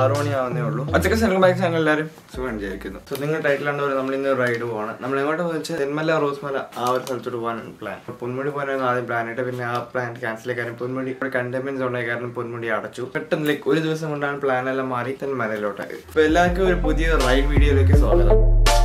ആറ് മണിയാവുന്നേ ഉള്ളൂ ഒറ്റക്ക് സെലക്ട് ബാക്ക് ചാനൽ എല്ലാവരും സുഖം വിചാരിക്കുന്നു സോ നിങ്ങൾ ടൈറ്റിൽ കണ്ടവരെ നമ്മൾ ഇന്ന് റൈഡ് പോവാണ് നമ്മൾ എങ്ങോട്ട് വെച്ചാൽ തെന്മല റോസ്മല ആ ഒരു സ്ഥലത്തോട്ട് പോകാനാണ് പ്ലാൻ പൊന്മുടി പോകാനായിരുന്നു ആദ്യം പ്ലാൻ ആയിട്ട് പിന്നെ ആ പ്ലാൻ ക്യാൻസൽ ആയി കാരണം പൊന്മുടി ഒരു കണ്ടെയ്ൻമെന്റ് സോണായി കാരണം പൊന്മുടി അടച്ചു പെട്ടെന്ന് ലൈക്ക് ഒരു ദിവസം കൊണ്ടാണ് പ്ലാൻ എല്ലാം മാറി തെന്മലയിലോട്ടായി ഇപ്പൊ എല്ലാവർക്കും ഒരു പുതിയ റൈഡ് വീഡിയോയിലേക്ക് സ്വാഗതം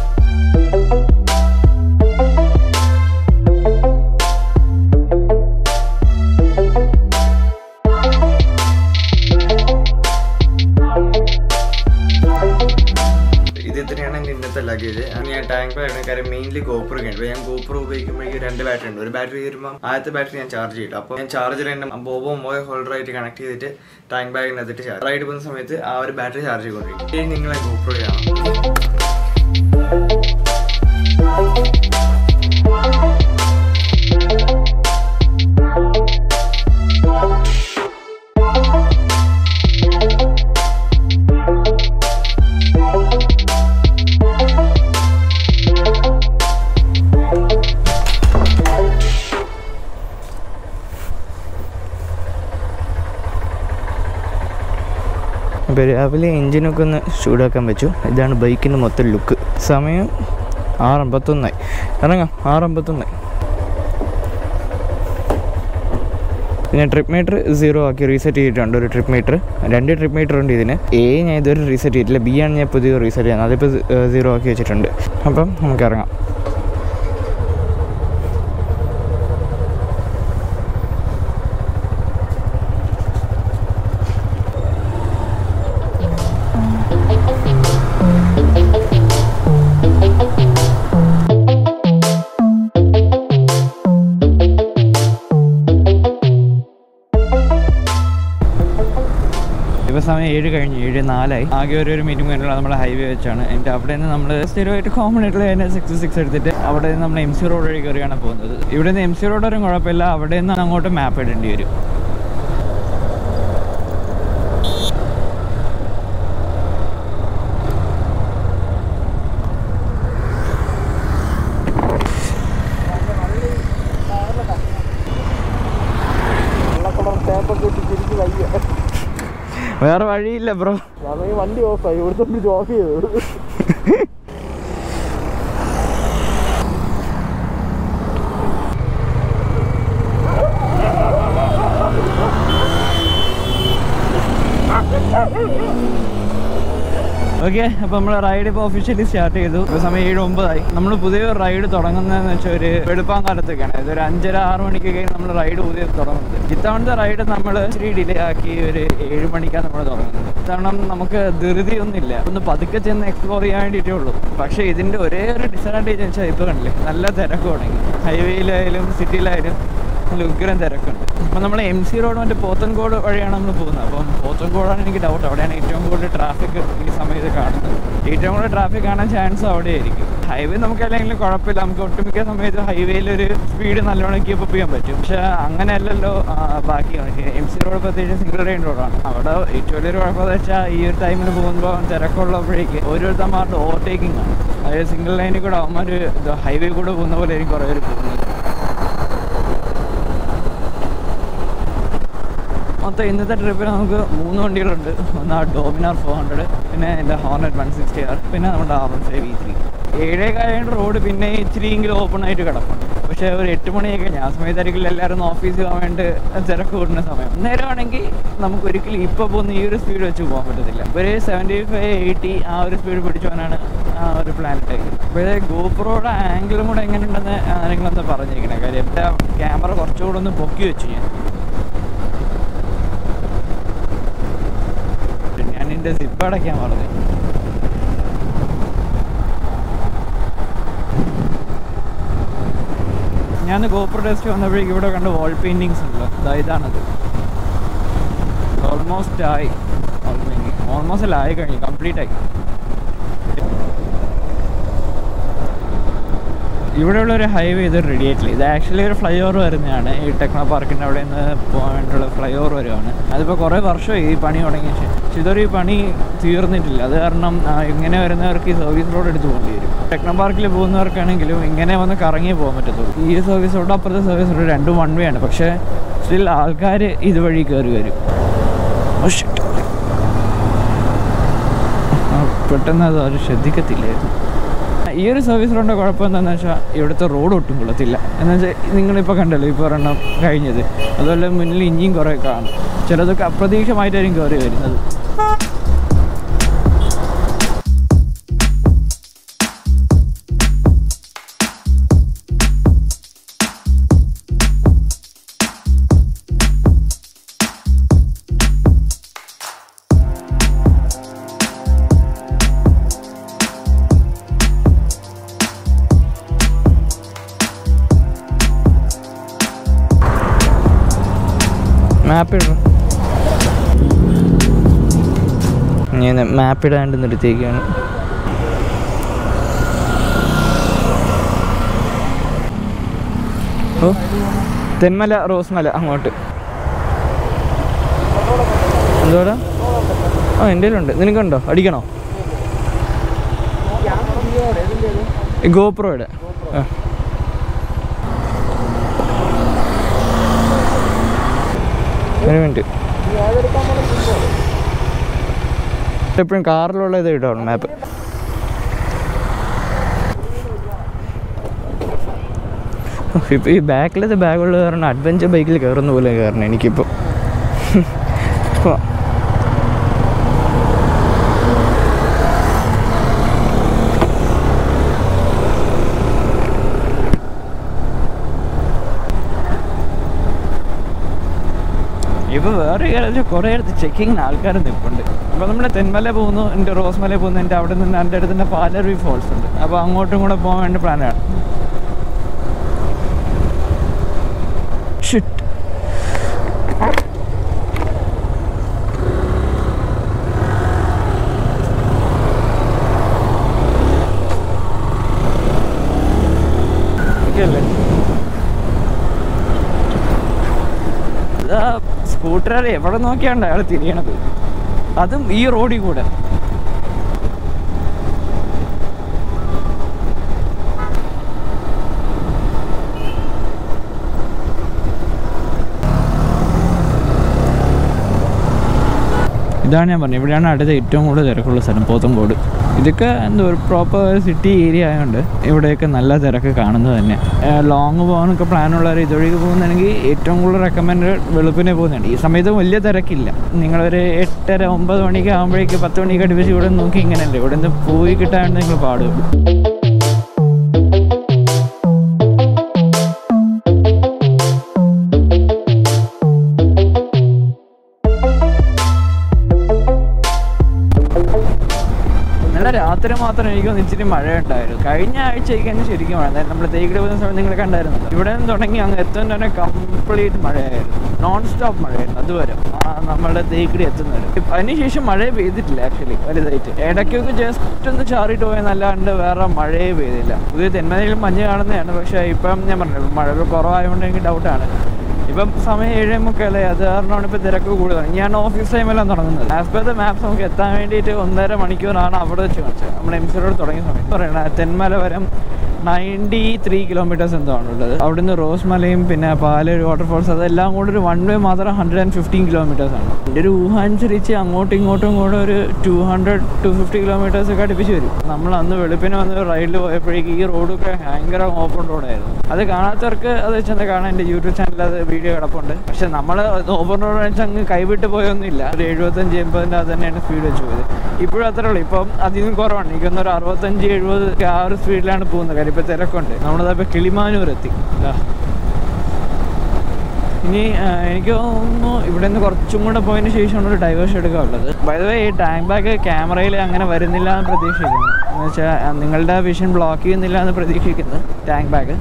ഇത് ഇത്രയാണ് എൻ്റെ ഇന്നത്തെ ലഗേജ് ഞാൻ ടാങ്ക് ബാഗ് കാര്യം മെയിൻലി ഗോപ്രോ ഒക്കെ ഉണ്ട് ഞാൻ ഗോപ്രോ ഉപയോഗിക്കുമ്പോഴേക്കും രണ്ട് ബാറ്ററി ഉണ്ട് ഒരു ബാറ്ററി വരുമ്പോൾ ആദ്യത്തെ ബാറ്ററി ഞാൻ ചാർജ് ചെയ്തു അപ്പോൾ ഞാൻ ചാർജർ എൻ്റെ ബോബോ മോയ ഹോൾഡർ ആയിട്ട് കണക്ട് ചെയ്തിട്ട് ടാങ്ക് ബാഗിനകത്തിട്ട് റൈഡ് പോകുന്ന സമയത്ത് ആ ഒരു ബാറ്ററി ചാർജ് ചെയ്തുകൊണ്ടിരിക്കും ഇനി നിങ്ങളെ ഗോപ്രോ ചെയ്യണം അപ്പോൾ രാവിലെ എൻജിനൊക്കെ ഒന്ന് ചൂടാക്കാൻ വെച്ചു ഇതാണ് ബൈക്കിൻ്റെ മൊത്തം ലുക്ക് സമയം ആറമ്പത്തൊന്നായി ഇറങ്ങാം ആറമ്പത്തൊന്നായി പിന്നെ ട്രിപ്പ് മീറ്റർ സീറോ ആക്കി റീസെറ്റ് ചെയ്തിട്ടുണ്ട് ഒരു ട്രിപ്പ് മീറ്റർ രണ്ട് ട്രിപ്പ് മീറ്റർ ഉണ്ട് ഇതിന് എ ഞാൻ ഇതുവരെ റീസെറ്റ് ചെയ്തിട്ടില്ല ബി ആണ് ഞാൻ പുതിയ റീസെറ്റ് ചെയ്യുന്നത് അതിപ്പോൾ സീറോ ആക്കി വെച്ചിട്ടുണ്ട് അപ്പം നമുക്ക് ഇറങ്ങാം ഇപ്പോൾ സമയം ഏഴ് കഴിഞ്ഞ് ഏഴ് നാലായി ആകെ ഒരു ഒരു മിനിമം ഉള്ള നമ്മുടെ ഹൈവേ വെച്ചാണ് എന്നിട്ട് അവിടെ നിന്ന് നമ്മൾ സ്ഥിരമായിട്ട് കോമൺ ആയിട്ടുള്ള തന്നെ സിക്സ് സിക്സ് എടുത്തിട്ട് അവിടെ നിന്ന് നമ്മൾ എം സി റോഡ് വഴി കയറിയാണ് പോകുന്നത് ഇവിടെ നിന്ന് എം സി റോഡ് വരും കുഴപ്പമില്ല അവിടെ നിന്ന് അങ്ങോട്ട് മാപ്പ് ഇടേണ്ടി വരും വേറെ വഴിയില്ല ബ്രോ വണ്ടി ഓഫായി ഇവിടുത്തെ ഓഫ് ചെയ്തു ഓക്കെ അപ്പോൾ നമ്മൾ റൈഡ് ഇപ്പോൾ ഒഫീഷ്യലി സ്റ്റാർട്ട് ചെയ്തു ഇപ്പോൾ സമയം ഏഴ് ഒമ്പതായി നമ്മൾ പുതിയ റൈഡ് തുടങ്ങുന്നതെന്ന് വെച്ചാൽ ഒരു വെളുപ്പാൻ കാലത്തൊക്കെയാണ് ഇതൊരു അഞ്ചര ആറ് മണിക്കൊക്കെ നമ്മൾ റൈഡ് പുതിയ തുടങ്ങുന്നത് ഇത്തവണത്തെ റൈഡ് നമ്മൾ ഇച്ചിരി ഡിലേ ആക്കി ഒരു ഏഴ് മണിക്കാണ് നമ്മൾ തുടങ്ങുന്നത് ഇത്തവണ നമുക്ക് ധൃതിയൊന്നുമില്ല ഒന്ന് പതുക്കെ ചെന്ന് എക്സ്പ്ലോർ ചെയ്യാൻ വേണ്ടിയിട്ടേ ഉള്ളൂ പക്ഷേ ഇതിൻ്റെ ഒരേ ഒരു ഡിസഡ്വാൻറ്റേജ് വെച്ചാൽ ഇപ്പോൾ കണ്ടില്ലേ നല്ല തിരക്ക് തുടങ്ങി ഹൈവേയിലായാലും സിറ്റിയിലായാലും നല്ല ഉഗ്രം തിരക്കുണ്ട് അപ്പം നമ്മൾ എം സി റോഡ് മറ്റേ പോത്തൻകോട് വഴിയാണ് നമ്മൾ പോകുന്നത് അപ്പം പോത്തൻകോടാണ് എനിക്ക് ഡൗട്ട് അവിടെയാണ് ഏറ്റവും കൂടുതൽ ട്രാഫിക് ഈ സമയത്ത് കാണുന്നത് ഏറ്റവും കൂടുതൽ ട്രാഫിക് കാണാൻ ചാൻസ് അവിടെ ആയിരിക്കും ഹൈവേ നമുക്ക് അല്ലെങ്കിൽ കുഴപ്പമില്ല നമുക്ക് ഒട്ടുമിക്ക സമയത്ത് ഹൈവേയിൽ ഒരു സ്പീഡ് നല്ലോണം കീപ്പ് ചെയ്യാൻ പറ്റും പക്ഷെ അങ്ങനെയല്ലല്ലോ ആ, ബാക്കി എം സി റോഡ് പ്രത്യേകിച്ച് സിംഗിൾ റെയിൻ റോഡാണ് അവിടെ ഏറ്റവും വലിയൊരു കുഴപ്പമെന്ന് വെച്ചാൽ ഈ ഒരു ടൈമിൽ പോകുമ്പോൾ തിരക്കുള്ളപ്പോഴേക്ക് ഓരോരുത്തന്മാരുടെ ഓവർടേക്കിംഗ് ആണ് അതായത് സിംഗിൾ ലൈനിൽ കൂടെ അവന്മാർ ഹൈവേ കൂടെ പോകുന്ന പോലെ ആയിരിക്കും കുറേ പേര് പോകുന്നത് മൊത്തം ഇന്നത്തെ ട്രിപ്പിൽ നമുക്ക് മൂന്ന് വണ്ടികളുണ്ട് ഒന്ന് ആ ഡോമിനാർ ഫോർ ഹൺഡ്രഡ് പിന്നെ എൻ്റെ ഹോർണറ്റ് വൺ സിക്സ്റ്റി ആർ പിന്നെ നമ്മുടെ R one five V three ഏഴേകാലായിട്ട് റോഡ് പിന്നെ ഇച്ചിരിയെങ്കിലും ഓപ്പൺ ആയിട്ട് കിടപ്പുണ്ട് പക്ഷേ ഒരു എട്ട് മണിയൊക്കെ ഞാൻ സമയത്തായിരിക്കും എല്ലാവരും ഓഫീസിൽ പോകാൻ വേണ്ടി തിരക്ക് കൂടുന്ന സമയം നേരമാണെങ്കിൽ നമുക്ക് ഒരിക്കലും ഇപ്പോൾ പോകുന്ന ഈ ഒരു സ്പീഡ് വെച്ച് പോകാൻ പറ്റത്തില്ല ഒരു സെവൻറ്റി ഫൈവ് എയ്റ്റി ആ ഒരു സ്പീഡ് പിടിച്ചോനാണ് ആ ഒരു പ്ലാൻ ഇട്ടേക്കുന്നത് അപ്പോൾ ഗോപ്രോയുടെ ആംഗിളും കൂടെ എങ്ങനെയുണ്ടെന്ന് നിങ്ങളൊന്ന് പറഞ്ഞിരിക്കണേ കാര്യം എൻ്റെ ക്യാമറ കുറച്ചുകൂടെ ഒന്ന് പൊക്കി വെച്ചു ഞാൻ ഞാൻ എൻ്റെ സിപ്പ് അടയ്ക്കാൻ പറഞ്ഞു ഞാൻ ഗോപ്രോ ടെസ്റ്റ് വന്നപ്പോഴേക്കും ഇവിടെ കണ്ട വാൾ പെയിൻറ്റിങ്സ് ഉണ്ടല്ലോ ദാ ഇതാണത് ഓൾമോസ്റ്റ് ആയി വാൾ പെയിൻറ്റിങ് ഓൾമോസ്റ്റ് അല്ല ആയി കഴിഞ്ഞു കംപ്ലീറ്റ് ആയി ഇവിടെയുള്ള ഒരു ഹൈവേ ഇത് റെഡി ആയിട്ടില്ല ഇത് ആക്ച്വലി ഒരു ഫ്ലൈ ഓവർ വരുന്നതാണ് ഈ ടെക്നോ പാർക്കിൻ്റെ അവിടെ നിന്ന് പോകാനുള്ള ഫ്ലൈ ഓവർ വരുവാണ് അതിപ്പോൾ കുറേ വർഷമായി ഈ പണി തുടങ്ങിയ ശേഷം പക്ഷെ ഇതൊരു ഈ പണി തീർന്നിട്ടില്ല അത് കാരണം ആ, ഇങ്ങനെ വരുന്നവർക്ക് ഈ സർവീസ് റോഡ് എടുത്ത് പോകേണ്ടി വരും ടെക്നോ പാർക്കിൽ പോകുന്നവർക്കാണെങ്കിലും ഇങ്ങനെ വന്ന് കറങ്ങി പോകാൻ പറ്റത്തുള്ളൂ ഈ സർവീസ് റോഡ് അപ്പുറത്തെ സർവീസ് റോഡ് രണ്ടും വൺ വേ ആണ് പക്ഷേ സ്റ്റിൽ ആൾക്കാർ ഇതുവഴി കയറി വരും Oh shit. പെട്ടെന്ന് അത് ആരും ശ്രദ്ധിക്കത്തില്ലായിരുന്നു ഈ ഒരു സർവീസ് റോഡിൻ്റെ കുഴപ്പം എന്താണെന്ന് വെച്ചാൽ ഇവിടുത്തെ റോഡ് ഒട്ടും കൊള്ളത്തില്ല എന്ന് വെച്ചാൽ നിങ്ങളിപ്പോൾ കണ്ടല്ലോ ഇപ്പോൾ ഒരെണ്ണം കഴിഞ്ഞത് അതുപോലെ മുന്നിൽ ഇനിയും കുറേ കാണും ചിലതൊക്കെ അപ്രതീക്ഷമായിട്ടായിരിക്കും കയറി വരുന്നത് മാപ്പ് ഇടണം ഞാൻ മാപ്പ് ഇടാണ്ട് നിർത്തിയേക്കാണ് ഓ തെന്മല റോസ്മല അങ്ങോട്ട് എന്തോടാ ആ എൻ്റെ കയ്യിലുണ്ട് നിനക്കുണ്ടോ അടിക്കണോ ഗോപ്രോയുടെ ആ ഒരു മിനിറ്റ് എപ്പോഴും കാറിലുള്ള ഇത് ഇടാണ് മാപ്പ് ഇപ്പോൾ ഈ ബാക്കിലത്തെ ബാഗുള്ള കാരണം അഡ്വഞ്ചർ ബൈക്കിൽ കയറുന്ന പോലെ കയറണം എനിക്കിപ്പോൾ ഇപ്പോൾ ഇപ്പോൾ വേറെ കാര്യം കുറേ അടുത്ത് ചെക്കിങ്ങിന് ആൾക്കാർ നിൽപ്പുണ്ട് അപ്പോൾ നമ്മൾ തെന്മല പോകുന്നു എൻ്റെ റോസ്മല പോകുന്നു എൻ്റെ അവിടെ നിന്ന് എൻ്റെ അടുത്ത് തന്നെ പാലരുവി ഫോൾസ് ഉണ്ട് അപ്പോൾ അങ്ങോട്ടും കൂടെ പോകാൻ വേണ്ടി പ്ലാനാണ് ഷിറ്റ് അല്ലേ സ്കൂട്ടർ എവിടെ നോക്കിയാണ്ട് അയാൾ തിരിയണത് അതും ഈ റോഡിൽ കൂടെ ഇതാണ് ഞാൻ പറഞ്ഞത് ഇവിടെയാണ് അടുത്ത ഏറ്റവും കൂടുതൽ തിരക്കുള്ള സ്ഥലം പോത്തങ്കോട് ഇതൊക്കെ എന്താ ഒരു പ്രോപ്പർ സിറ്റി ഏരിയ ആയതുകൊണ്ട് ഇവിടെയൊക്കെ നല്ല തിരക്ക് കാണുന്നത് തന്നെ ലോങ് പോകാനൊക്കെ പ്ലാനുള്ളവർ ഇതുവഴി പോകുന്നതാണെങ്കിൽ ഏറ്റവും കൂടുതൽ റെക്കമെൻഡ് വെളുപ്പിനെ പോകുന്നതാണ് ഈ സമയത്ത് വലിയ തിരക്കില്ല നിങ്ങളൊരു എട്ടര ഒമ്പത് മണിക്ക് ആകുമ്പോഴേക്ക് പത്ത് മണിക്ക് അടുപ്പിച്ച് ഇവിടെ നോക്കി ഇങ്ങനെയല്ലേ ഇവിടെ നിന്ന് പോയി കിട്ടാണ്ട് നിങ്ങൾ പാടുള്ളൂ ഇന്നലെ രാത്രി മാത്രം എനിക്ക് ഒന്ന് ഇച്ചിരി മഴ ഉണ്ടായിരുന്നു കഴിഞ്ഞ ആഴ്ചയ്ക്കാണ് ശരിക്കും മഴ അതായത് നമ്മൾ തേക്കിടി പോകുന്ന സമയം നിങ്ങൾ കണ്ടായിരുന്നു ഇവിടെ നിന്ന് തുടങ്ങി അങ്ങ് എത്തുന്ന തന്നെ കംപ്ലീറ്റ് മഴയായിരുന്നു നോൺ സ്റ്റോപ്പ് മഴയായിരുന്നു അതുവരെ ആ നമ്മുടെ തേക്കിടി എത്തുന്നത് അതിനുശേഷം മഴ പെയ്തിട്ടില്ല ആക്ച്വലി വലുതായിട്ട് ഇടയ്ക്കൊക്കെ ജസ്റ്റ് ഒന്ന് ചാറിയിട്ട് പോയെന്നല്ലാണ്ട് വേറെ മഴയെ പെയ്തില്ല പുതിയ തെന്മലയിൽ മഞ്ഞ് കാണുന്നതാണ് പക്ഷേ ഇപ്പം ഞാൻ പറഞ്ഞു മഴ കുറവായതുകൊണ്ട് എനിക്ക് ഡൗട്ടാണ് ഇപ്പം സമയം ഏഴേ മുക്കാലേ അത് കാരണമാണ് ഇപ്പം തിരക്ക് കൂടുതലാണ് ഞാൻ ഓഫീസ് ടൈമെല്ലാം തുടങ്ങുന്നത് ആസ് പെർ ദ മാപ്സ് നമുക്ക് എത്താൻ വേണ്ടിയിട്ട് ഒന്നര മണിക്കൂറാണ് അവിടെ വെച്ച് കാണിച്ചത് നമ്മുടെ എം സി റോഡ് തുടങ്ങിയ സമയത്ത് പറയണ തെന്മല വരം നയൻറ്റി ത്രീ കിലോമീറ്റേഴ്സ് എന്തോ ആണുള്ളത് അവിടുന്ന് റോസ്മലയും പിന്നെ പാലൊരു വാട്ടർഫോൾസ് അതെല്ലാം കൂടെ ഒരു വൺ വേ മാത്രം ഹൺഡ്രഡ് ആൻഡ് ഫിഫ്റ്റീൻ കിലോമീറ്റേഴ്സ് ആണ് എൻ്റെ ഒരു ഊഹ അനുസരിച്ച് അങ്ങോട്ടും ഇങ്ങോട്ടും കൂടെ ഒരു two hundred two fifty kilometres ഒക്കെ അടുപ്പിച്ച് വരും നമ്മൾ അന്ന് വെളുപ്പിന് വന്ന് റൈഡിൽ പോയപ്പോഴേക്ക് ഈ റോഡൊക്കെ ഭയങ്കര ഓപ്പൺ റോഡായിരുന്നു അത് കാണാത്തവർക്ക് അത് വെച്ചാൽ കാണാൻ എൻ്റെ യൂട്യൂബ് ചാനലിൽ അത് വീഡിയോ കിടപ്പുണ്ട് പക്ഷെ നമ്മൾ ഓപ്പൺ റോഡ് വെച്ചാൽ അങ്ങ് കൈവിട്ട് പോയൊന്നുമില്ല ഒരു എഴുപത്തഞ്ച് എൺപതിൻ്റെ അത് തന്നെയാണ് സ്പീഡ് വെച്ച് പോയത് ഇപ്പോഴും അത്രേ ഉള്ളൂ ഇപ്പം അതിനും കുറവാണ് എനിക്കൊന്ന് ഒരു അറുപത്തഞ്ച് എഴുപത് ആ ഒരു സ്പീഡിലാണ് പോകുന്നത് കാര്യം ഇപ്പം തിരക്കുണ്ട് നമ്മളിതപ്പോൾ കിളിമാനൂർ എത്തി ദാ. ഇനി ആ, എനിക്ക് തോന്നുന്നു ഇവിടെ നിന്ന് കുറച്ചും കൂടെ പോയതിന് ശേഷമാണ് ഒരു ഡൈവേഴ്സ് എടുക്കാനുള്ളത് വൈദവേ ഈ ടാങ്ക് ബാഗ് ക്യാമറയിൽ അങ്ങനെ വരുന്നില്ല എന്ന് പ്രതീക്ഷിക്കുന്നു എന്ന് വെച്ചാൽ നിങ്ങളുടെ വിഷൻ ബ്ലോക്ക് ചെയ്യുന്നില്ല എന്ന് പ്രതീക്ഷിക്കുന്നു ടാങ്ക് ബാഗ്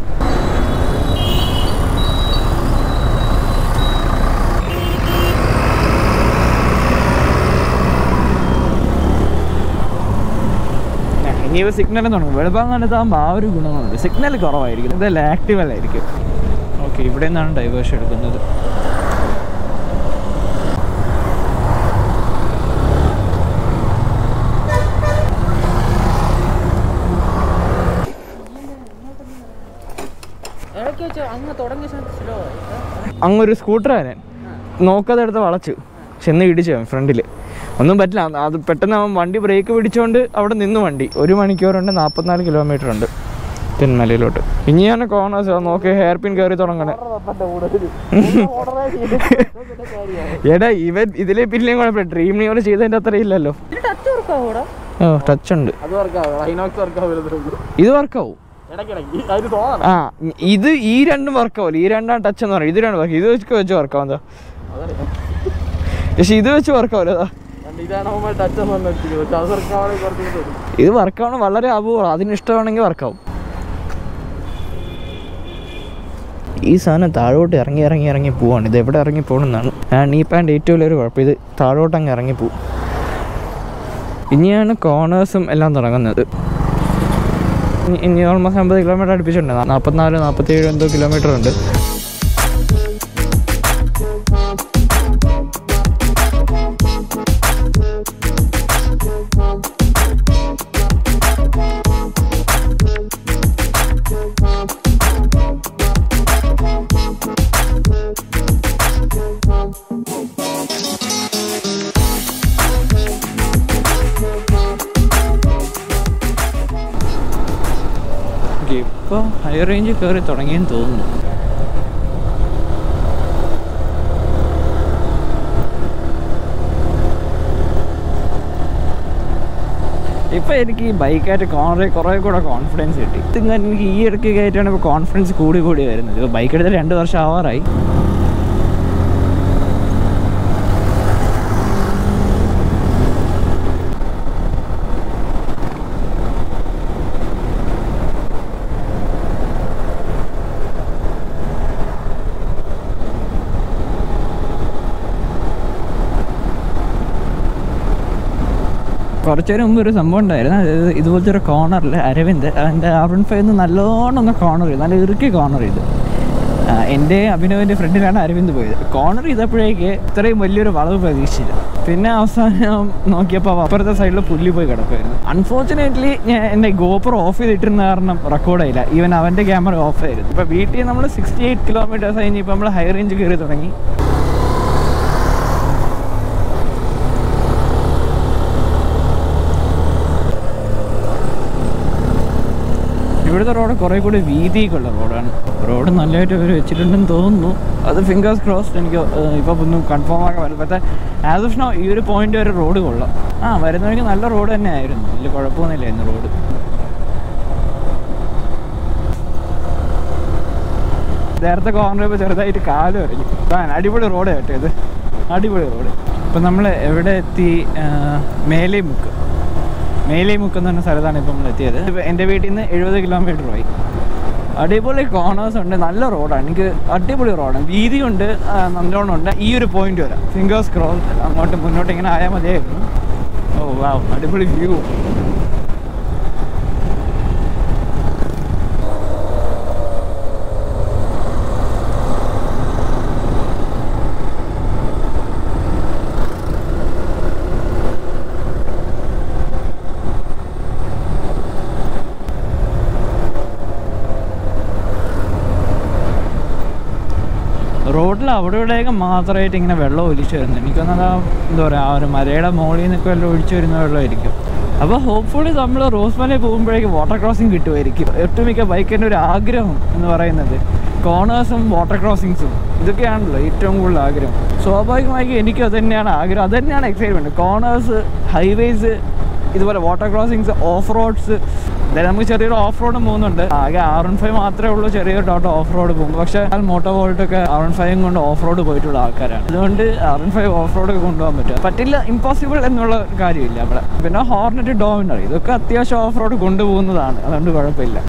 ഇനി ഇവ സിഗ്നൽ തുടങ്ങും വെളുപ്പാങ്ങാനത്താകുമ്പോൾ ആ ഒരു ഗുണങ്ങളുണ്ട് സിഗ്നൽ കുറവായിരിക്കും ഇതെല്ലാം ആക്റ്റീവ് അല്ലായിരിക്കും ഓക്കെ ഇവിടെ നിന്നാണ് ഡൈവേഴ്സ് എടുക്കുന്നത് ഇടയ്ക്ക് വെച്ച് അങ്ങ് തുടങ്ങിയ സ്ലോ അങ്ങൊരു സ്കൂട്ടറാണ് നോക്കാതെ എടുത്ത് വളച്ചു ചെന്ന് ഇടിച്ചു ഫ്രണ്ടിൽ ഒന്നും പറ്റില്ല അത് അത് പെട്ടെന്ന് അവൻ വണ്ടി ബ്രേക്ക് പിടിച്ചോണ്ട് അവിടെ നിന്ന് വണ്ടി ഒരു മണിക്കൂറുണ്ട് നാൽപ്പത്തിനാല് കിലോമീറ്റർ ഉണ്ട് തെന്മലയിലോട്ട് ഇനിയാണ് കോണേഴ്സ് നോക്കി ഹെയർ പിൻ കയറി തുടങ്ങണേ എടാ ഇവൻ ഇതിലെ പിന്നെയും കുഴപ്പമില്ല ഡ്രീം ന്യൂർ ചെയ്തതിൻ്റെ അത്ര ഇല്ലല്ലോ ഇതിന് ടച്ച് വർക്കാവൂടാ ഓ ടച്ച് ഉണ്ട് അത് വർക്കാവും ഐനോക്സ് വർക്കാവും ഇത് വർക്കാവും ഇടയ്ക്കിടയ്ക്ക് അതിന് തോന്നണം ആ ഇത് ഈ രണ്ടും വർക്കാവില്ല ഈ രണ്ടാം ടച്ച് എന്ന് പറയും ഇത് രണ്ട് വർക്ക് ഇത് വെച്ച് വെച്ച് വർക്കാവും എന്താ അതറിയാം പക്ഷെ ഇത് വെച്ച് വർക്കാവില്ല അതാ രണ്ട് ഇതാണ് അവന്മാർ ടച്ച് എന്ന് പറഞ്ഞു വെച്ചിരിക്കുന്നത് പക്ഷെ അത് വർക്കാവണമെങ്കിൽ കുറച്ച് കൂടി വരും ഇത് വർക്കാവണം വളരെ അപൂർവം അതിന് ഇഷ്ടമാണെങ്കിൽ വർക്കാവും ഈ സാധനം താഴോട്ട് ഇറങ്ങി ഇറങ്ങി ഇറങ്ങി പോവാണ് ഇത് എവിടെ ഇറങ്ങി പോകണമെന്നാണ് ആ നീ പാൻറ്റ് ഏറ്റവും വലിയൊരു കുഴപ്പം ഇത് താഴോട്ട് അങ്ങ് ഇറങ്ങി പോവും ഇനിയാണ് കോണേഴ്സും എല്ലാം തുടങ്ങുന്നത് ഇനി- ഇനി ഓൾമോസ്റ്റ് അമ്പത് കിലോമീറ്റർ അടുപ്പിച്ചിട്ടുണ്ട് നാൽപ്പത്തിനാല് നാൽപ്പത്തേഴ് എന്തോ കിലോമീറ്റർ ഉണ്ട് ഇപ്പോൾ ഹൈ റേഞ്ച് കയറി തുടങ്ങിയെന്ന് തോന്നുന്നു ഇപ്പം എനിക്ക് ഈ ബൈക്കായിട്ട് കുറേ കുറേ കൂടെ കോൺഫിഡൻസ് കിട്ടി ഇതിങ്ങനെ എനിക്ക് ഈ ഇടയ്ക്ക് കയറ്റാണ് ഇപ്പോൾ കോൺഫിഡൻസ് കൂടി കൂടി വരുന്നത് ഇപ്പോൾ ബൈക്ക് എടുത്ത് രണ്ട് വർഷം ആവാറായി കുറച്ചു നേരം മുമ്പ് ഒരു സംഭവം ഉണ്ടായിരുന്നു അതായത് ഇതുപോലത്തെ ഒരു കോർണറിൽ അരവിന്ദ് എൻ്റെ അരുൺ ഫൈന്ന് നല്ലോണം ഒന്ന് കോർണർ ചെയ്തു നല്ല ഇറുക്കി കോർണർ ചെയ്തു ആ, എൻ്റെ അഭിനവിൻ്റെ ഫ്രണ്ടിലാണ് അരവിന്ദ് പോയത് കോർണർ ചെയ്തപ്പോഴേക്ക് ഇത്രയും വലിയൊരു വളവ് പ്രതീക്ഷിച്ചില്ല പിന്നെ അവസാനം നോക്കിയപ്പോൾ അപ്പുറത്തെ സൈഡിൽ പുല്ലി പോയി കിടക്കുമായിരുന്നു അൺഫോർച്ചുനേറ്റ്ലി ഞാൻ എൻ്റെ ഗോപ്പർ ഓഫ് ചെയ്തിട്ടിരുന്ന കാരണം റെക്കോർഡായില്ല ഈവൻ അവൻ്റെ ക്യാമറ ഓഫ് ആയിരുന്നു ഇപ്പോൾ വീട്ടിൽ നമ്മൾ സിക്സ്റ്റി എയ്റ്റ് കിലോമീറ്റേഴ്സ് കഴിഞ്ഞ് ഇപ്പോൾ നമ്മൾ ഹൈ റേഞ്ച് കയറി തുടങ്ങി ഇവിടുത്തെ റോഡ് കുറേ കൂടി വീതിയൊക്കെയുള്ള റോഡാണ് റോഡ് നല്ലതായിട്ട് അവർ വെച്ചിട്ടുണ്ടെന്ന് തോന്നുന്നു അത് ഫിംഗേഴ്സ് ക്രോസ്ഡ് എനിക്ക് ഇപ്പം ഒന്നും കൺഫേം ആക്കാൻ പറ്റില്ല പക്ഷേ ആസ് ഓഫ് നോ ഈ ഒരു പോയിന്റ് വരെ റോഡ് കൊള്ളാം ആ വരുന്നവർക്ക് നല്ല റോഡ് തന്നെ ആയിരുന്നു വലിയ കുഴപ്പമൊന്നുമില്ലായിരുന്നു റോഡ് നേരത്തെ കോർണർ ഇപ്പോൾ ചെറുതായിട്ട് കാല് വരഞ്ഞു അടിപൊളി റോഡ് കേട്ടോ ഇത് അടിപൊളി റോഡ് ഇപ്പം നമ്മൾ എവിടെ എത്തി ആ, മേലെമുക്ക് മേലെമുക്ക് എന്ന് പറഞ്ഞ സ്ഥലത്താണ് ഇപ്പം നമ്മൾ എത്തിയത് ഇപ്പം എൻ്റെ വീട്ടിൽ നിന്ന് എഴുപത് കിലോമീറ്റർ പോയി അടിപൊളി കോർണേഴ്സ് ഉണ്ട് നല്ല റോഡാണ് എനിക്ക് അടിപൊളി റോഡാണ് വീതിയുണ്ട് ആ, നല്ലോണം ഉണ്ട് ഈ ഒരു പോയിന്റ് വരാം ഫിംഗേഴ്സ് ക്രോസ് അങ്ങോട്ട് മുന്നോട്ട് ഇങ്ങനെ ആയാൽ മതിയായിരുന്നു ഓ വാ അടിപൊളി വ്യൂ റോഡിൽ അവിടെ ഇവിടെയൊക്കെ മാത്രമായിട്ട് ഇങ്ങനെ വെള്ളം ഒലിച്ചു വരുന്നത് എനിക്കൊന്നത് ആ എന്താ പറയുക ആ ഒരു മലയുടെ മുകളിൽ നിന്നൊക്കെ വല്ലതും ഒഴിച്ചു വരുന്ന വെള്ളമായിരിക്കും അപ്പോൾ ഹോപ്പ്ഫുള്ളി നമ്മൾ റോസ്മലയിൽ പോകുമ്പോഴേക്കും വാട്ടർ ക്രോസിംഗ് കിട്ടുമായിരിക്കും ഒട്ടുമിക്ക ബൈക്കിൻ്റെ ഒരു ആഗ്രഹം എന്ന് പറയുന്നത് കോണേഴ്സും വാട്ടർ ക്രോസിങ്സും ഇതൊക്കെയാണല്ലോ ഏറ്റവും കൂടുതൽ ആഗ്രഹം സ്വാഭാവികമായും എനിക്കും അത് തന്നെയാണ് ആഗ്രഹം അത് തന്നെയാണ് എക്സൈറ്റ്മെൻറ്റ് കോണേഴ്സ് ഹൈവേസ് ഇതുപോലെ വാട്ടർ ക്രോസിങ്സ് ഓഫ് റോഡ്സ് എന്തായാലും നമുക്ക് ചെറിയൊരു ഓഫ് റോഡും പോകുന്നുണ്ട് ആകെ ആർ വൺ ഫൈവ് മാത്രമേ ഉള്ളൂ ചെറിയൊരു ഡോട്ട് ഓഫ് റോഡ് പോകും പക്ഷേ മോട്ടോ വോൾട്ട് ഒക്കെ ആർ വൺ ഫൈവും കൊണ്ട് ഓഫ് റോഡ് പോയിട്ടുള്ള ആൾക്കാരാണ് അതുകൊണ്ട് R one five off road കൊണ്ടുപോകാൻ പറ്റും പറ്റില്ല ഇമ്പോസിബിൾ എന്നുള്ള കാര്യമില്ല അവിടെ പിന്നെ ഹോർണറ്റ് ഡോമിനർ ഇതൊക്കെ അത്യാവശ്യം ഓഫ് റോഡ് കൊണ്ടുപോകുന്നതാണ് അതുകൊണ്ട് കുഴപ്പമില്ല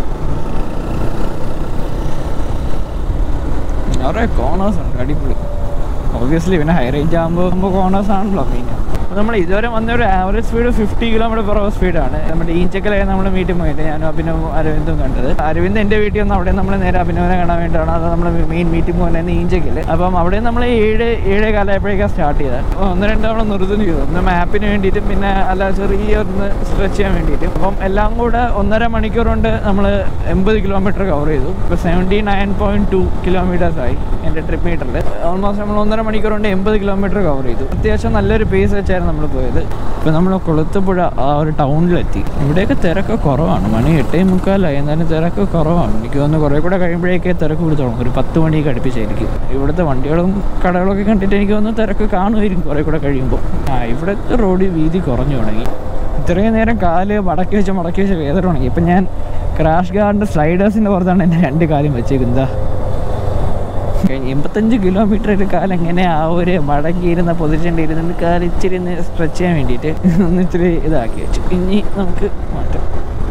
കുറേ കോണേഴ്സ് ഉണ്ട് അടിപൊളി ഒബ്വിയസ്ലി പിന്നെ ഹൈ റേഞ്ച് ആകുമ്പോൾ നമ്മൾ കോണേഴ്സ് ആണല്ലോ മെയിൻ അപ്പോൾ നമ്മൾ ഇതുവരെ വന്ന ഒരു average speed fifty kilometre per hour സ്പീഡാണ് നമ്മുടെ ഈഞ്ചക്കലായി നമ്മൾ മീറ്റിംഗ് പോയിട്ട് ഞാനും അഭിനവും അരവിന്ദും കണ്ടത് അരവിന്ദ് എൻ്റെ വീട്ടിൽ വന്ന് അവിടെ നമ്മൾ നേരെ അഭിനവനെ കാണാൻ വേണ്ടിയിട്ടാണ് അത് നമ്മൾ മെയിൻ മീറ്റിംഗ് പോകുന്നത് ഈഞ്ചക്കൽ അപ്പം അവിടെ നമ്മൾ ഏഴ് ഏഴേ കാലമായപ്പോഴേക്കാണ് സ്റ്റാർട്ട് ചെയ്തത് അപ്പോൾ ഒന്ന് രണ്ട് തവണ നിർത്തുന്നു ചെയ്തു ഒന്ന് മാപ്പിന് വേണ്ടിയിട്ടും പിന്നെ അല്ല ചെറിയൊന്ന് സ്ട്രെച്ച് ചെയ്യാൻ വേണ്ടിയിട്ടും അപ്പം എല്ലാം കൂടെ ഒന്നര മണിക്കൂർ കൊണ്ട് നമ്മൾ എൺപത് കിലോമീറ്റർ കവർ ചെയ്തു ഇപ്പോൾ seventy nine point two kilometres ആയി എൻ്റെ ട്രിപ്പ് മീറ്ററിൽ ഓൾമോസ്റ്റ് നമ്മൾ ഒന്നര മണിക്കൂർ കൊണ്ട് എൺപത് കിലോമീറ്റർ കവർ ചെയ്തു അത്യാവശ്യം നല്ലൊരു പേസ് വെച്ചായിരുന്നു വഴിയാണ് നമ്മൾ പോയത് ഇപ്പം നമ്മൾ കൊളുത്തുപുഴ ആ ഒരു ടൗണിലെത്തി ഇവിടെയൊക്കെ തിരക്ക് കുറവാണ് മണി എട്ടേ മുക്കാലായി എന്നാലും തിരക്ക് കുറവാണ് എനിക്ക് തോന്നുന്നു കുറേ കൂടെ കഴിയുമ്പോഴേക്കേ തിരക്ക് കൂടി തുടങ്ങും ഒരു പത്ത് മണിയൊക്കെ അടുപ്പിച്ചായിരിക്കും ഇവിടുത്തെ വണ്ടികളും കടകളൊക്കെ കണ്ടിട്ട് എനിക്ക് തോന്നുന്നു തിരക്ക് കാണുമായിരിക്കും കുറേ കൂടെ കഴിയുമ്പോൾ ആ ഇവിടുത്തെ റോഡ് വീതി കുറഞ്ഞു തുടങ്ങി ഇത്രയും നേരം കാല് മടക്കി വെച്ച് മടക്കി വെച്ച് വേദന തുടങ്ങി ഇപ്പം ഞാൻ ക്രാഷ് ഗാർഡിൻ്റെ സ്ലൈഡേഴ്സിൻ്റെ പുറത്താണ് എൻ്റെ രണ്ട് കാലും വെച്ചേക്കുന്നത് കഴിഞ്ഞ് എൺപത്തഞ്ച് കിലോമീറ്റർ കാലം എങ്ങനെ ആ ഒരു മടങ്ങിയിരുന്ന പൊസിഷനിൽ ഇരുന്ന് കാല് ഇച്ചിരി ഒന്ന് സ്ട്രെച്ച് ചെയ്യാൻ വേണ്ടിയിട്ട് ഒന്ന് ഇച്ചിരി ഇതാക്കി വെച്ചു ഇനി നമുക്ക് മാറ്റാം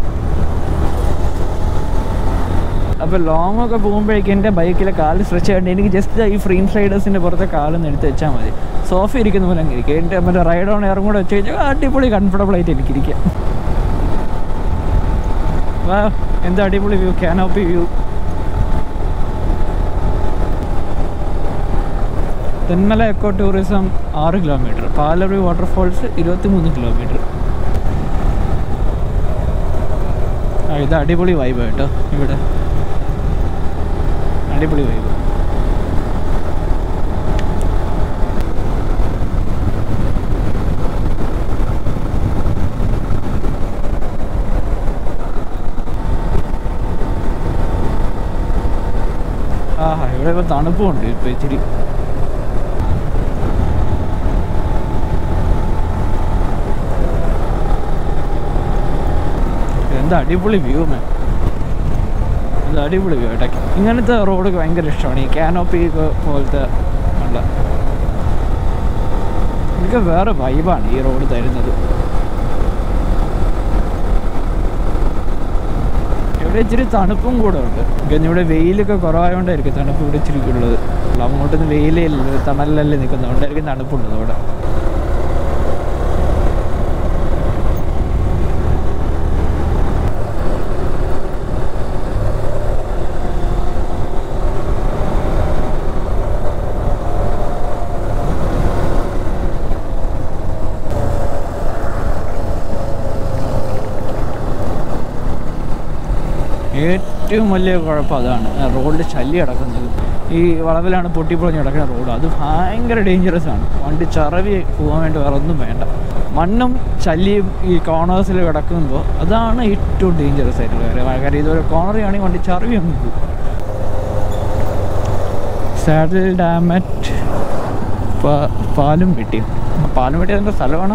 അപ്പോൾ ലോങ് ഒക്കെ പോകുമ്പോഴേക്കും എൻ്റെ ബൈക്കിലെ കാല് സ്ട്രെച്ച് ചെയ്യേണ്ടി എനിക്ക് ജസ്റ്റ് ഈ ഫ്രീം സ്ലൈഡേഴ്സിൻ്റെ പുറത്തെ കാലൊന്ന് എടുത്ത് വെച്ചാൽ മതി സോഫ ഇരിക്കുന്ന പോലെ അങ്ങ് ഇരിക്കും എൻ്റെ മറ്റേ റൈഡ് ഓൺ എയറും കൂടെ വെച്ച് കഴിഞ്ഞാൽ അടിപൊളി കംഫർട്ടബിൾ ആയിട്ട് എനിക്കിരിക്കാം വാ എന്താ അടിപൊളി view canopy view Thenmala eco tourism ആറ് കിലോമീറ്റർ പാലറി വാട്ടർഫോൾസ് ഇരുപത്തി മൂന്ന് കിലോമീറ്റർ ആ ഇത് അടിപൊളി വൈബ് കേട്ടോ ഇവിടെ അടിപൊളി വൈബ് ആഹാ ഇവിടെ ഇപ്പോൾ തണുപ്പുണ്ട് ഇപ്പോൾ ഇച്ചിരി എന്താ അടിപൊളി വ്യൂ മാം ഇത് അടിപൊളി വ്യൂ കേട്ടോ ഇങ്ങനത്തെ റോഡ് ഭയങ്കര ഇഷ്ടമാണ് ഈ കാനോപ്പി പോലത്തെ ഉള്ള എനിക്ക് വേറെ വൈബാണ് ഈ റോഡ് തരുന്നത് ഇവിടെ ഇച്ചിരി തണുപ്പും കൂടെ ഉണ്ട് കാരണം ഇവിടെ വെയിലൊക്കെ കുറവായതുകൊണ്ടായിരിക്കും തണുപ്പ് ഇവിടെ ഇച്ചിരി ഉള്ളത് അങ്ങോട്ടൊന്നും വെയിലേ ഇല്ല തണലല്ലേ നിൽക്കുന്നത് അതുകൊണ്ടായിരിക്കും തണുപ്പുള്ളത് അവിടെ ഏറ്റവും വലിയ കുഴപ്പം അതാണ് ആ റോഡിൽ ശല്യം കിടക്കുന്നത് ഈ വളവിലാണ് പൊട്ടിപ്പൊളിഞ്ഞ് കിടക്കുന്ന റോഡ് അത് ഭയങ്കര ഡേഞ്ചറസ് ആണ് വണ്ടി ചറവി പോകാൻ വേണ്ടി വേറെ ഒന്നും വേണ്ട മണ്ണും ശല്യം ഈ കോർണേഴ്സിൽ കിടക്കുമ്പോൾ അതാണ് ഏറ്റവും ഡേഞ്ചറസ് ആയിട്ടുള്ള കാര്യം കാരണം ഇതൊരു കോർണറിയാണെങ്കിൽ വണ്ടി ചറവി അങ്ങ് പോകും സാഡിൽ ഡാമറ്റ് പാലും വെട്ടി പാലും വെട്ടി അതിൻ്റെ സ്ഥലമാണ്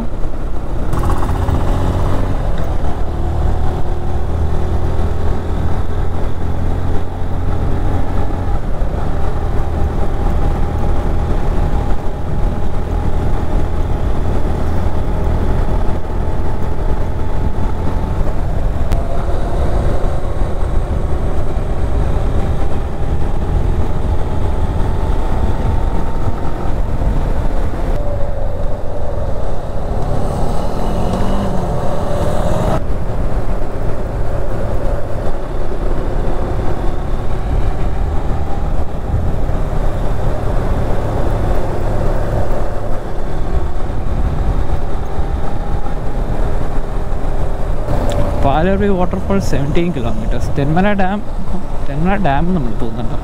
Palaruvi waterfall seventeen kilometres Thenmala dam Thenmala dam നമ്മൾ പോകുന്നുണ്ട്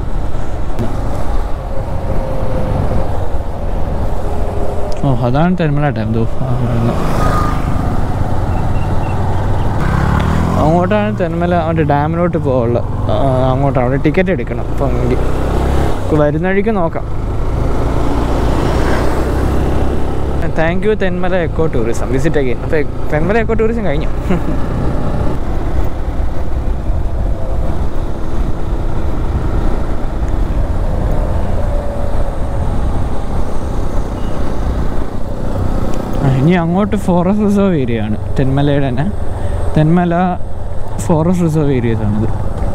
ഓ അതാണ് തെന്മല ഡാം ദോ ആ, കാണുന്നു. അങ്ങോട്ടാണ് തെന്മല അവൻ്റെ ഡാമിലോട്ട് പോകാനുള്ളത് അങ്ങോട്ടാണ് അവിടെ ടിക്കറ്റ് എടുക്കണം അപ്പം എങ്കിൽ വരുന്ന വഴിക്ക് നോക്കാം thank you Thenmala eco tourism visit again അപ്പോൾ തെന്മല എക്കോ ടൂറിസം കഴിഞ്ഞു ആ, ഇനി അങ്ങോട്ട് ഫോറസ്റ്റ് റിസർവ് ഏരിയ ആണ് തെന്മലയുടെ തന്നെ തെന്മല ഫോറസ്റ്റ് റിസർവ് ഏരിയസ് ആണിത്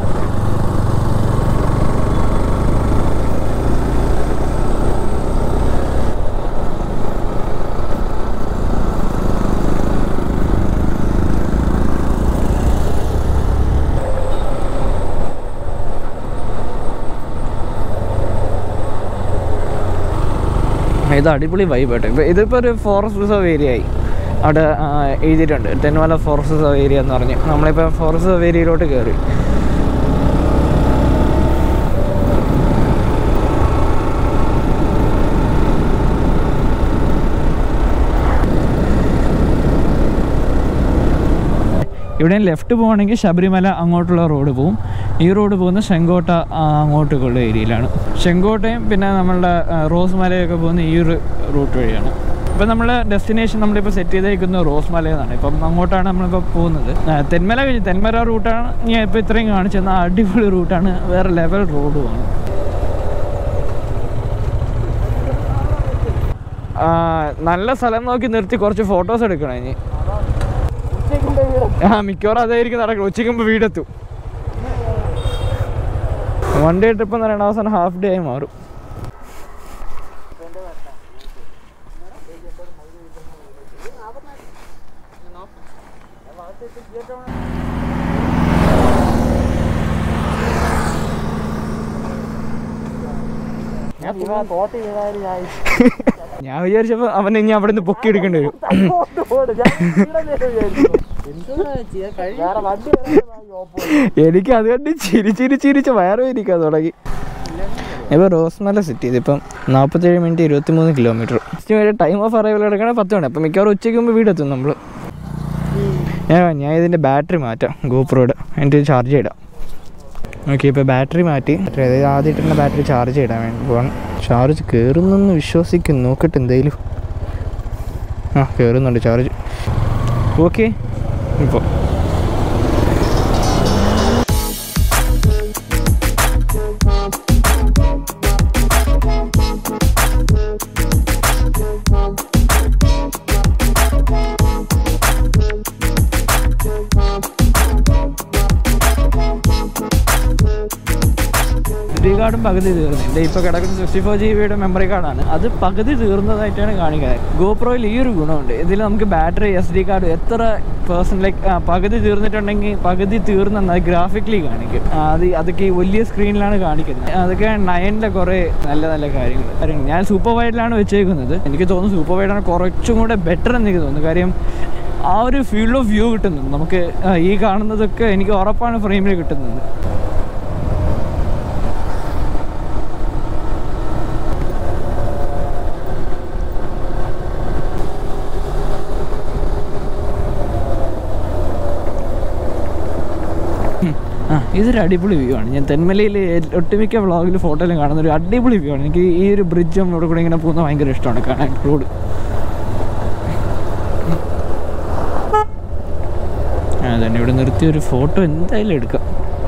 ഇത് അടിപൊളി വൈബ് കേട്ടോ ഇപ്പോൾ ഇതിപ്പോൾ ഒരു ഫോറസ്റ്റ് റിസർവ് ഏരിയ ആയി അവിടെ ആ, എഴുതിയിട്ടുണ്ട് തെന്മല ഫോറസ്റ്റ് റിസർവ് ഏരിയ എന്ന് പറഞ്ഞ് നമ്മളിപ്പോൾ ഫോറസ്റ്റ് റിസർവ് ഏരിയയിലോട്ട് കയറി ഇവിടെയും ലെഫ്റ്റ് പോകണമെങ്കിൽ ശബരിമല അങ്ങോട്ടുള്ള റോഡ് പോകും ഈ റോഡ് പോകുന്ന ചെങ്കോട്ട ആ, അങ്ങോട്ടേക്കുള്ള ഏരിയയിലാണ് ചെങ്കോട്ടയും പിന്നെ നമ്മളുടെ ആ, റോസ് മലയൊക്കെ പോകുന്ന ഈ ഒരു റൂട്ട് വഴിയാണ് ഇപ്പം നമ്മൾ ഡെസ്റ്റിനേഷൻ നമ്മളിപ്പോൾ സെറ്റ് ചെയ്തേക്കുന്നത് റോസ് മലയെന്നാണ് ഇപ്പം അങ്ങോട്ടാണ് നമ്മളിപ്പോൾ പോകുന്നത് ആ, തെന്മല കഴിഞ്ഞ് തെന്മല റൂട്ടാണ് ഞാൻ ഇപ്പോൾ ഇത്രയും കാണിച്ചു തന്ന അടിപൊളി റൂട്ടാണ് വേറെ ലെവൽ റോഡുമാണ് ആ, നല്ല സ്ഥലം നോക്കി നിർത്തി കുറച്ച് ഫോട്ടോസ് എടുക്കണം ഇനി ആ മിക്കവാറും അതായിരിക്കും നടക്കണം ഉച്ചയ്ക്ക് മുമ്പ് വീടെത്തും വൺ ഡേ ട്രിപ്പ് എന്ന് പറയുന്നത് അവസാനം ഹാഫ് ഡേ ആയി മാറും തോട്ടി വീണാലും ഞാൻ ഞാൻ വിചാരിച്ചപ്പോൾ അവൻ ഇനി അവിടെ നിന്ന് പൊക്കി എടുക്കേണ്ടി വരും അങ്ങോട്ട് പോട്. ഞാൻ ഇവിടെ നേരെ വിചാരിച്ചു. വേറെ വണ്ടി വരാതെ ഈ ഓപ്പോ എനിക്ക് അത് കണ്ട് ചിരി ചിരി ചിരിച്ച് വയറ് ഇരിക്കാൻ തുടങ്ങി ഇപ്പോൾ റോസ്മല സിറ്റി ഇതിപ്പം നാൽപ്പത്തേഴ് മിനിറ്റ് ഇരുപത്തി മൂന്ന് കിലോമീറ്റർ വരെ ടൈം ഓഫ് അറൈവൽ എടുക്കണേ പത്ത് മണി അപ്പം മിക്കവാറും ഉച്ചയ്ക്ക് മുമ്പ് വീടെത്തും നമ്മൾ ഞാൻ ഞാൻ ഇതിൻ്റെ ബാറ്ററി മാറ്റാം ഗോപ്രോയുടെ എന്നിട്ട് ചാർജ് ചെയ്യിടാം ഓക്കെ ഇപ്പോൾ ബാറ്ററി മാറ്റി അതായത് ആദ്യമായിട്ടുള്ള ബാറ്ററി ചാർജ് ചെയ്യിടാൻ വേണ്ടി പോകണം ചാർജ് കയറുന്നെന്ന് വിശ്വസിക്കുന്നു നോക്കട്ടെ എന്തേലും ആ കയറുന്നുണ്ട് ചാർജ് ഓക്കെ ഇപ്പോൾ മെമ്മറി കാർഡും പകുതി തീർന്നു എൻ്റെ ഇപ്പോൾ കിടക്കുന്ന സിക്സ്റ്റി ഫോർ ജി ബിയുടെ മെമ്മറി കാർഡാണ് അത് പകുതി തീർന്നതായിട്ടാണ് കാണിക്കുന്നത് ഗോപ്രോയിൽ ഈ ഒരു ഗുണമുണ്ട് ഇതിൽ നമുക്ക് ബാറ്ററി എസ് ഡി കാർഡ് എത്ര പേഴ്സൺ ലൈക്ക് പകുതി തീർന്നിട്ടുണ്ടെങ്കിൽ പകുതി തീർന്നെന്ന് അത് ഗ്രാഫിക്കലി കാണിക്കും ആ, അത് അതൊക്കെ ഈ വലിയ സ്ക്രീനിലാണ് കാണിക്കുന്നത് അതൊക്കെ നയനിലെ കുറേ നല്ല നല്ല കാര്യങ്ങൾ കാര്യം ഞാൻ സൂപ്പർ വൈഡിലാണ് വെച്ചേക്കുന്നത് എനിക്ക് തോന്നുന്നു സൂപ്പർ വൈഡാണ് കുറച്ചും കൂടെ ബെറ്റർ എന്ന് എനിക്ക് തോന്നുന്നു കാര്യം ആ ഒരു ഫീൽഡ് ഓഫ് വ്യൂ കിട്ടുന്നുണ്ട് നമുക്ക് ആ, ഈ കാണുന്നതൊക്കെ എനിക്ക് ഉറപ്പാണ് ഫ്രെയിമിൽ കിട്ടുന്നത് ആ ഇതൊരു അടിപൊളി വ്യൂ ആണ് ഞാൻ തെന്മലയിൽ ഒട്ടുമിക്ക വ്ളോഗിൽ ഫോട്ടോയിലും കാണുന്ന ഒരു അടിപൊളി വ്യൂ ആണ് എനിക്ക് ഈ ഒരു ബ്രിഡ്ജും ഇവിടെ കൂടെ ഇങ്ങനെ പോകുന്നത് ഭയങ്കര ഇഷ്ടമാണ് കാണാൻ റോഡ് ആ തന്നെ ഇവിടെ നിർത്തി ഒരു ഫോട്ടോ എന്തായാലും എടുക്കാം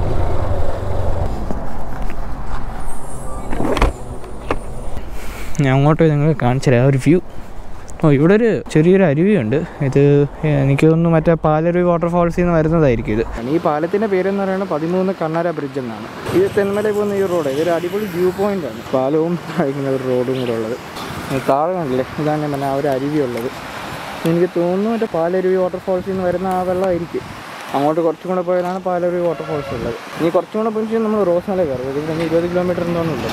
ഞാൻ അങ്ങോട്ട് നിങ്ങൾ കാണിച്ചു തരാം ആ ഒരു വ്യൂ ഓ ഇവിടെ ഒരു ചെറിയൊരു അരുവിയുണ്ട് ഇത് എനിക്ക് തോന്നുന്നു മറ്റേ പാലരുവി വാട്ടർഫാൾസിൽ നിന്ന് വരുന്നതായിരിക്കും ഇത് ഈ പാലത്തിൻ്റെ പേരെന്ന് പറയുന്നത് പതിമൂന്ന് കണ്ണര ബ്രിഡ്ജ് എന്നാണ് ഇത് തെന്മല പോകുന്ന ഈ റോഡ് ഇതൊരു അടിപൊളി വ്യൂ പോയിന്റ് ആണ് പാലവും ഇങ്ങനെ ഒരു റോഡും കൂടെ ഉള്ളത് ഇത് താഴെ കണ്ടില്ലേ ഇതാണ് ഞാൻ പറഞ്ഞ ആ ഒരു അരുവി ഉള്ളത് എനിക്ക് തോന്നുന്നു മറ്റേ പാലരുവി വാട്ടർഫാൾസിൽ നിന്ന് വരുന്ന ആ വെള്ളമായിരിക്കും അങ്ങോട്ട് കുറച്ചും കൂടെ പോയാലാണ് പാലരുവി വാട്ടർഫാൾസ് ഉള്ളത് ഇനി കുറച്ചും കൂടെ പോയി നമ്മൾ റോസ്മല കയറും ഇതിൽ നിന്ന് ഇരുപത് കിലോമീറ്റർ എന്തോന്നും ഉള്ളത്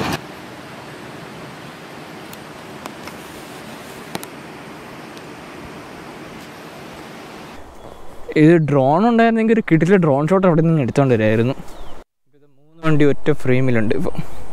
ഇത് ഡ്രോൺ ഉണ്ടായിരുന്നെങ്കിൽ ഒരു കിട്ടിലെ ഡ്രോൺ ഷോട്ട് അവിടെ നിന്ന് എടുത്തോണ്ട് വരായിരുന്നു ഇത് മൂന്ന് വണ്ടി ഒറ്റ ഫ്രെയിമിലുണ്ട് ഇപ്പോൾ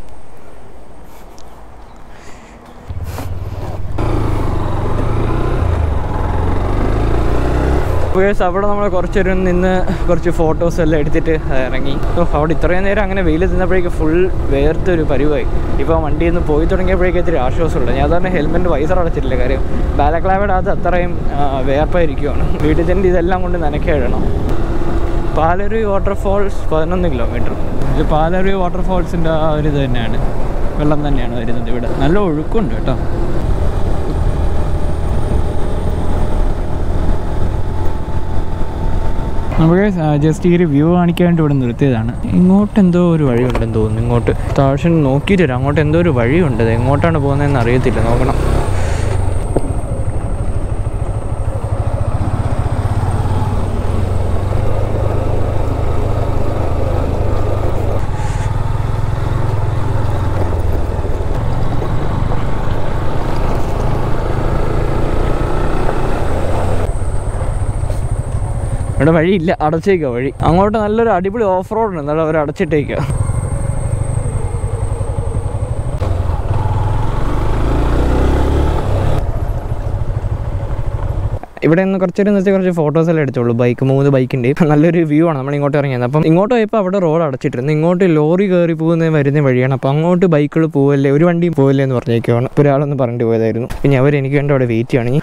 ഉപയോഗിച്ച് അവിടെ നമ്മൾ കുറച്ചൊരു നിന്ന് കുറച്ച് ഫോട്ടോസ് എല്ലാം എടുത്തിട്ട് ഇറങ്ങി ഓ അവിടെ ഇത്രയും നേരം അങ്ങനെ വെയിൽ നിന്നപ്പോഴേക്ക് ഫുൾ വേർത്തൊരു പരിവായി ഇപ്പോൾ വണ്ടിയിൽ നിന്ന് പോയി തുടങ്ങിയപ്പോഴേക്കും ഇത്തിരി ആശ്വാസമുണ്ട് ഞാൻ തന്നെ ഹെൽമെറ്റ് വൈസർ അടച്ചിട്ടില്ല കാര്യം ബാലക്ലാവയുടെ അത് അത്രയും ആ, വേർപ്പായിരിക്കുവാണ് വീട്ടിൽ തന്നെ ഇതെല്ലാം കൊണ്ട് നനയ്ക്കിടണം പാലരുവി വാട്ടർഫോൾസ് പതിനൊന്ന് കിലോമീറ്റർ ഇത് പാലരുവി വാട്ടർഫോൾസിൻ്റെ ആ ഒരു ഇത് തന്നെയാണ് വെള്ളം തന്നെയാണ് വരുന്നത് ഇവിടെ നല്ല ഒഴുക്കുണ്ട് കേട്ടോ നമുക്ക് ജസ്റ്റ് ഈ ഒരു വ്യൂ കാണിക്കാൻ വേണ്ടി ഇവിടെ നിർത്തിയതാണ് ഇങ്ങോട്ട് എന്തോ ഒരു വഴിയുണ്ടെന്ന് തോന്നുന്നു ഇങ്ങോട്ട് താഴ്ച നോക്കിയിട്ട് വരാം അങ്ങോട്ട് എന്തോ ഒരു വഴിയുണ്ട് അത് എങ്ങോട്ടാണ് പോകുന്നതെന്ന് അറിയത്തില്ല നോക്കണം ഇവിടെ വഴിയില്ല അടച്ചേക്കുക വഴി അങ്ങോട്ട് നല്ലൊരു അടിപൊളി ഓഫ് റോഡ് ഉണ്ട് എന്നാലും അവർ അടച്ചിട്ടേക്കുക ഇവിടെ നിന്ന് കുറച്ചൊരു നിർത്തി കുറച്ച് ഫോട്ടോസ് എല്ലാം എടുത്തോളൂ ബൈക്ക് മൂന്ന് ബൈക്കിൻ്റെ നല്ലൊരു വ്യൂ ആണ് നമ്മൾ ഇങ്ങോട്ട് ഇറങ്ങിയത് അപ്പം ഇങ്ങോട്ട് പോയപ്പോൾ അവിടെ റോഡ് അടച്ചിട്ടിരുന്നു ഇങ്ങോട്ട് ലോറി കയറി പോകുന്ന വരുന്ന വഴിയാണ് അപ്പോൾ അങ്ങോട്ട് ബൈക്കുകൾ പോകല്ലേ ഒരു വണ്ടിയും പോകല്ലേ എന്ന് പറഞ്ഞേക്കുവാണ് ഇപ്പോൾ ഒരാളൊന്ന് പറഞ്ഞിട്ട് പോയതായിരുന്നു പിന്നെ അവർ എനിക്ക് വേണ്ടി അവിടെ വെയിറ്റ് ചെയ്യണം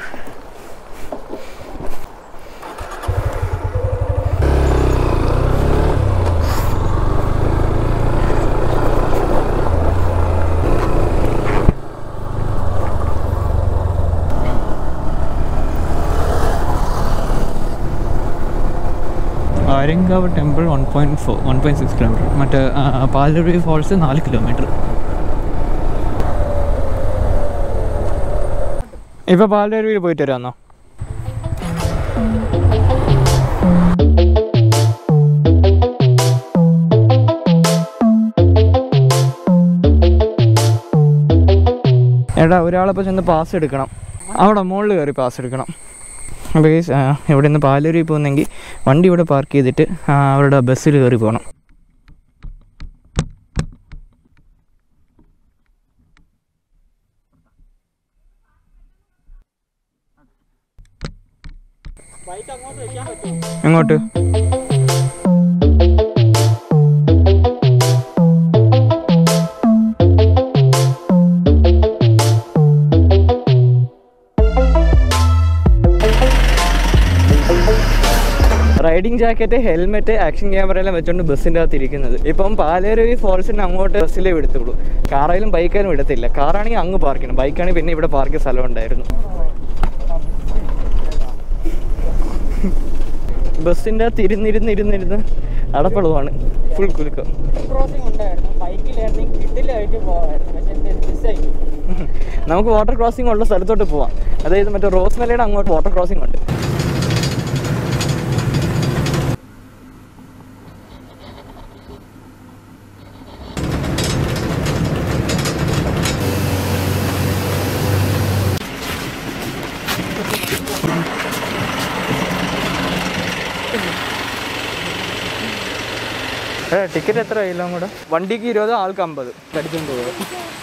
Aryankavu temple one point four one point six kilometre മറ്റേ പാലരുവി ഫോൾസ് നാല് കിലോമീറ്റർ ഇപ്പോൾ പാലരുവിയിൽ പോയിട്ട് വരാമെന്നോ എടാ ഒരാളപ്പോൾ ചെന്ന് പാസ് എടുക്കണം അവിടെ മുകളിൽ കയറി പാസ് എടുക്കണം അപ്പോൾ ഈ ഇവിടെ നിന്ന് പാലൂരിൽ പോകുന്നെങ്കിൽ വണ്ടി ഇവിടെ പാർക്ക് ചെയ്തിട്ട് ആ, അവരുടെ ബസ്സിൽ കയറി പോകണം എങ്ങോട്ട് riding jacket helmet action camera എല്ലാം വെച്ചോണ്ട് ബസ്സിൻ്റെ അകത്ത് ഇരിക്കുന്നത് ഇപ്പം പാലേരുവി ഫോൾസിന് അങ്ങോട്ട് ബസ്സിലേ വിടത്തുള്ളൂ കാറായാലും ബൈക്കായാലും വിടത്തില്ല കാറാണെങ്കിൽ അങ്ങ് പാർക്ക് ചെയ്യണം ബൈക്കാണെങ്കിൽ പിന്നെ ഇവിടെ പാർക്ക് സ്ഥലം ഉണ്ടായിരുന്നു ബസ്സിൻ്റെ അകത്ത് ഇരുന്നിരുന്നിരുന്നിരുന്ന് അടപ്പളവാണ് ഫുൾ കുലുക്കം ക്രോസിംഗ് ഉണ്ടായിരുന്നു ബൈക്കിലായിരുന്നെങ്കിൽ കിട്ടില്ലായിട്ട് പോകാമായിരുന്നു പക്ഷെ എന്ത് മിസ്സായി നമുക്ക് വാട്ടർ ക്രോസിംഗ് ഉള്ള സ്ഥലത്തോട്ട് പോവാം അതായത് മറ്റേ റോസ് മലയുടെ അങ്ങോട്ട് വാട്ടർ ക്രോസിംഗ് ഉണ്ട് ടിക്കറ്റ് എത്ര ആയില്ലോ കൂടെ വണ്ടിക്ക് ഇരുപത് ആൾക്ക് അമ്പത് കടിച്ചുകൊണ്ട് പോകും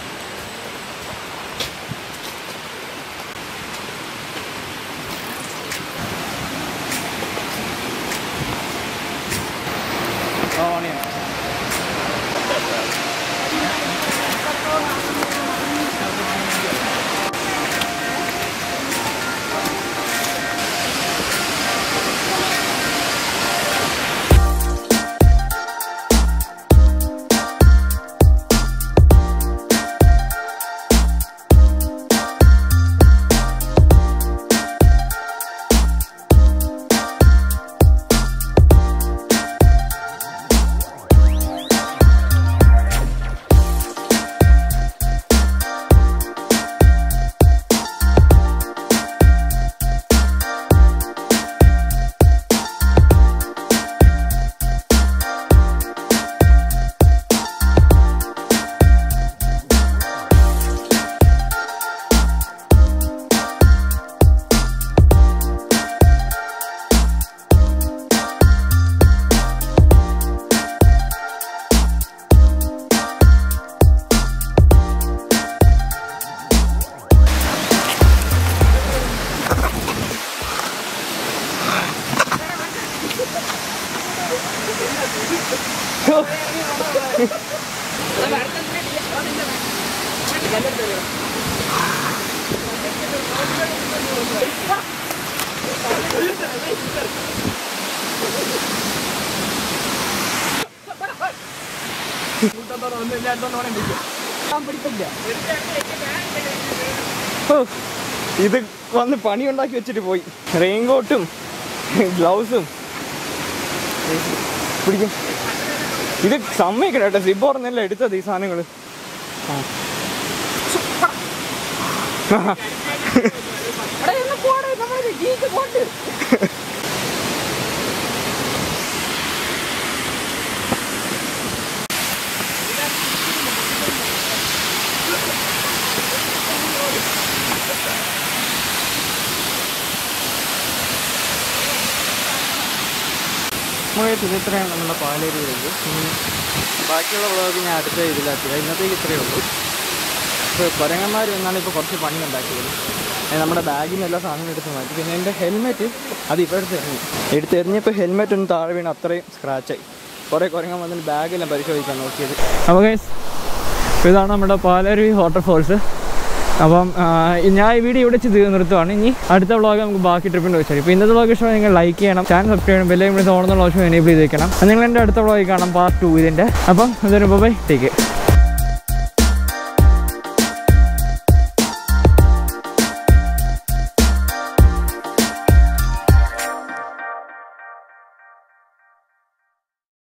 ഓ, ഇത് വന്ന് പണി ഉണ്ടാക്കി വെച്ചിട്ട് പോയി റെയിൻകോട്ടും ഗ്ലൗസും പിടിക്കും ഇത് സമ്മതിക്കണം കേട്ടോ സിബോർന്നെല്ലാം എടുത്തത് ഈ സാധനങ്ങൾ മുഴുവൻ ഇത് ഇത്രയാണ് നമ്മുടെ പാലേരി വരുന്നത് ഇനി ബാക്കിയുള്ള വ്ളോഗ് ഞാൻ അടുത്ത ഇതിലാക്കുക ഇന്നത്തേക്ക് ഇത്രയേ ഉള്ളൂ ഇപ്പോൾ കുരങ്ങന്മാർ വന്നാണ് ഇപ്പോൾ കുറച്ച് പണി ഉണ്ടാക്കിയത് ഞാൻ നമ്മുടെ ബാഗിൽ നിന്ന് എല്ലാ സാധനങ്ങളും എടുത്ത് മാറ്റി പിന്നെ എൻ്റെ ഹെൽമെറ്റ് അത് ഇപ്പോൾ എടുത്ത് എറിഞ്ഞു എടുത്ത് എറിഞ്ഞപ്പോൾ ഹെൽമെറ്റ് ഒന്ന് താഴെ വീണ് അത്രയും സ്ക്രാച്ചായി കുറേ കുറങ്ങാൻ വന്നിട്ട് ബാഗെല്ലാം പരിശോധിക്കാൻ നോക്കിയത് അപ്പോൾ ഗൈസ് അപ്പോൾ ഇതാണ് നമ്മുടെ പാലരുവി വാട്ടർഫോൾസ് അപ്പം ആ, ഞാൻ ഈ വീഡിയോ ഇവിടെ വെച്ച് തീർ നിർത്തുവാണ് ഇനി അടുത്ത വ്ളോഗ് നമുക്ക് ബാക്കി ട്രിപ്പിൻ്റെ വെച്ചാൽ ഇപ്പോൾ ഇന്നത്തെ വ്ളോഗ് ഇഷ്ടമായി നിങ്ങൾ ലൈക്ക് ചെയ്യണം ചാനൽ സബ്സ്ക്രൈബ് ചെയ്യണം ബെല്ലൈം വിളിച്ച് ഓണെന്നുള്ള ഓപ്ഷൻ എനേബിൾ ചെയ്ത് വെക്കണം അത് നിങ്ങൾ എൻ്റെ അടുത്ത വ്ളോഗ് കാണാം പാർട്ട് ടു ഇതിൻ്റെ അപ്പം അതൊരു ബൈ ടേക്ക്